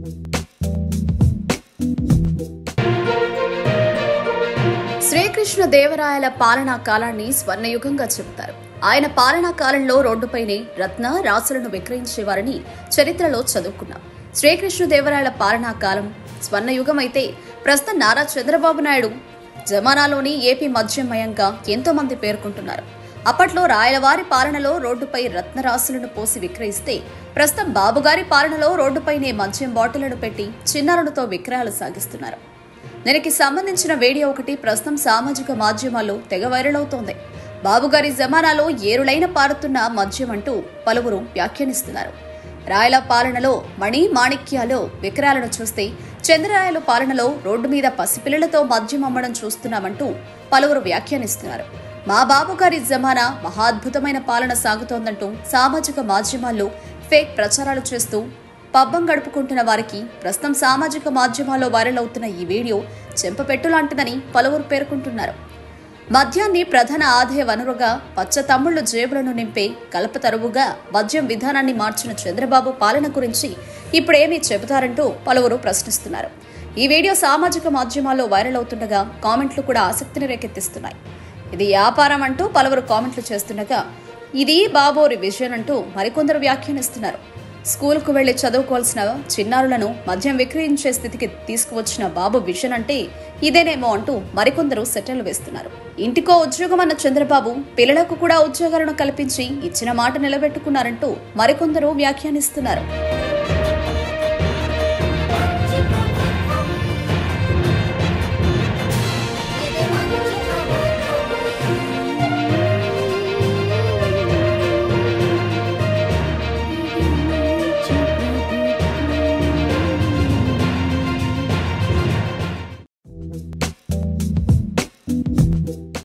శ్రీకృష్ణ దేవరాయల పాలనా కాలాన్ని స్వర్ణయుగంగా చెబుతారు ఆయన పాలనా కాలంలో రోడ్డుపైనే రత్న రాసులను విక్రయించేవారని చరిత్రలో చదువుకున్నాం శ్రీకృష్ణ దేవరాయల పాలనా కాలం స్వర్ణయుగం అయితే ప్రస్తుతం నారా చంద్రబాబు నాయుడు జమానాలోని ఏపీ మద్యమయంగా ఎంతో మంది పేర్కొంటున్నారు అప్పట్లో రాయలవారి పాలనలో రోడ్డుపై రత్నరాసులను పోసి విక్రయిస్తే ప్రస్తుతం బాబుగారి పాలనలో రోడ్డుపైనే మద్యం బాటిళ్లను పెట్టి చిన్నారులతో విక్రయాలు సాగిస్తున్నారు దీనికి సంబంధించిన వీడియో ఒకటి ప్రస్తుతం సామాజిక మాధ్యమాల్లో తెగ వైరల్ అవుతోంది బాబుగారి జమానాలో ఏరులైన పారుతున్న మద్యం అంటూ పలువురు వ్యాఖ్యానిస్తున్నారు రాయల పాలనలో మణి మాణిక్యాలు విక్రయాలను చూస్తే చంద్రరాయల పాలనలో రోడ్డు మీద పసిపిల్లలతో మద్యం అమ్మడం చూస్తున్నామంటూ పలువురు వ్యాఖ్యానిస్తున్నారు మా బాబుగారి జమానా మహాద్భుతమైన పాలన సాగుతోందంటూ సామాజిక మాధ్యమాల్లో ఫేక్ ప్రచారాలు చేస్తూ పబ్బం గడుపుకుంటున్న వారికి ప్రస్తుతం సామాజిక మాధ్యమాల్లో వైరల్ అవుతున్న ఈ వీడియో చెంపపెట్టు లాంటిదని పలువురు పేర్కొంటున్నారు మద్యాన్ని ప్రధాన ఆదాయ వనరుగా పచ్చ తమ్ముళ్లు జేబులను నింపే కల్పతరువుగా మద్యం విధానాన్ని మార్చిన చంద్రబాబు పాలన గురించి ఇప్పుడేమీ చెబుతారంటూ పలువురు ప్రశ్నిస్తున్నారు ఈ వీడియో సామాజిక మాధ్యమాల్లో వైరల్ అవుతుండగా కామెంట్లు కూడా ఆసక్తిని రేకెత్తిస్తున్నాయి ఇది వ్యాపారం అంటూ పలువురు కామెంట్లు చేస్తుండగా ఇది బాబోరి విజయన్ అంటూ మరికొందరు వ్యాఖ్యానిస్తున్నారు స్కూల్కు వెళ్లి చదువుకోవాల్సిన చిన్నారులను మద్యం విక్రయించే స్థితికి తీసుకువచ్చిన బాబు విజన్ అంటే ఇదేనేమో అంటూ మరికొందరు సెటర్లు వేస్తున్నారు ఇంటికో ఉద్యోగం అన్న చంద్రబాబు పిల్లలకు కూడా ఉద్యోగాలను కల్పించి ఇచ్చిన మాట నిలబెట్టుకున్నారంటూ మరికొందరు వ్యాఖ్యానిస్తున్నారు